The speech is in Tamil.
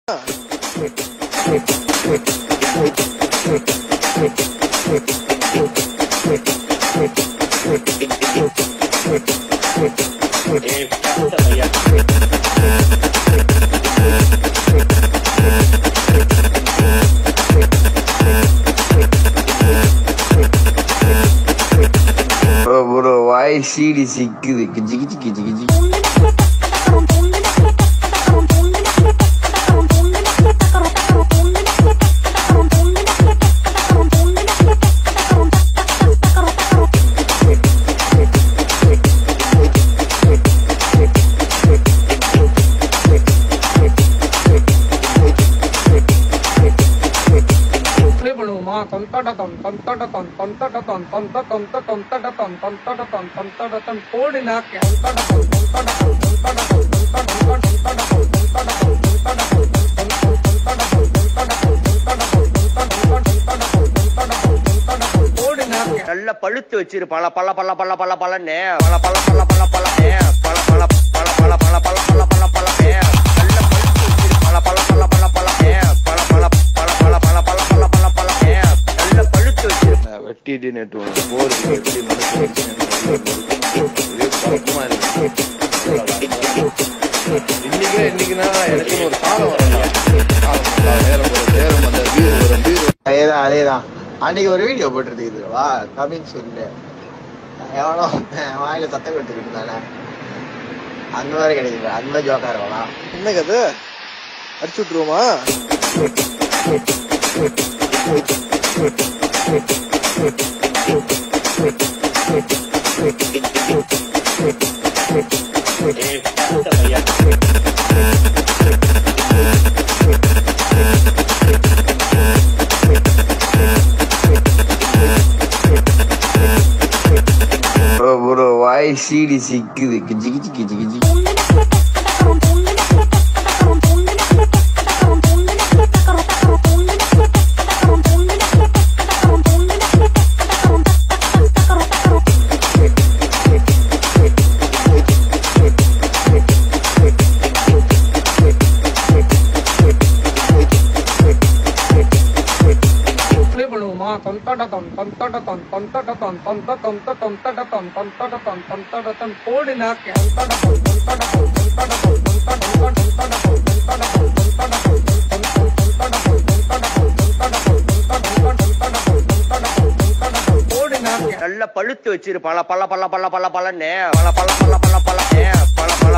ப்ரோ ப்ரோ வாய் சீடி சிக்குது கிஜி கிஜி கிஜி கிஜி ப்ளே பண்ணுவோமா தொந்தட தொன் தொந்தட தொன் தொந்தட தொன் தொந்த தொந்த தொந்தட தொன் தொந்தட தொன் தொந்தட தொன் கோடினாக்க தொந்தட தொன் தொந்தட தொன் தொந்தட தொன் தொந்தட தொன் தொந்தட தொன் தொந்தட தொன் தொந்தட தொன் தொந்தட தொன் தொந்தட தொன் தொந்தட தொன் தொந்தட தொன் தொந்தட தொன் தொந்தட தொன் கோடினாக்க நல்ல பழுத்து வச்சிரு பல பல பல பல பல பலன்னு பல பல பல பல பலன்னு பல பல பல பல பல பல பல பல பலன்னு நல்ல பழுத்து வச்சிரு பல பல பல பல பலன்னு பல பல பல பல பல பல பல பல பலன்னு நல்ல பழுத்து வச்சிரு வெட்டிட்டு நேற்று ஒரு போர் வெட்டி மனசு வச்சு ஒரே குழப்பமா இருக்கு இன்னைக்கே இன்னைக்குனா எனக்கு ஒரு காலம் வரலாம் காலம் வரலாம், நேரம் வரும் நேரம் அந்த வீடு வரும் வீடு அதேதான் அதேதான் அன்னைக்கு ஒரு வீடியோ போட்டுருந்தீங்களா கமிங் சொல்லு எவனோ வாயில சத்தம் கொடுத்துக்கிட்டு இருந்தானே அந்த மாதிரி கிடைக்குது அந்த மாதிரி ஜோக்கா இருக்கலாம் என்ன கதை அடிச்சு விட்டுருவோமா ப்ரோ ப்ரோ வாய் சீடி சிக்குது கிஜி கிஜி கிஜி கிஜி ப்ளே பண்ணுவோமா தொந்தட தொன் தொந்தட தொன் தொந்தட தொன் தொந்த தொந்த தொந்தட தொன் தொந்தட தொன் தொந்தட தொன் கோடினாக்க தொந்தட தொன் தொந்தட தொன் தொந்தட தொன் தொந்தட தொன் தொந்தட தொன் தொந்தட தொன் தொந்தட தொன் தொந்தட தொன் தொந்தட தொன் தொந்தட தொன் தொந்தட தொன் தொந்தட தொன் தொந்தட தொன் தொந்தட தொன் கோடினாக்க நல்ல பழுத்து வச்சிரு பல பல பல பல பல பலன்னு பல பல பல பல பலன்னு பல பல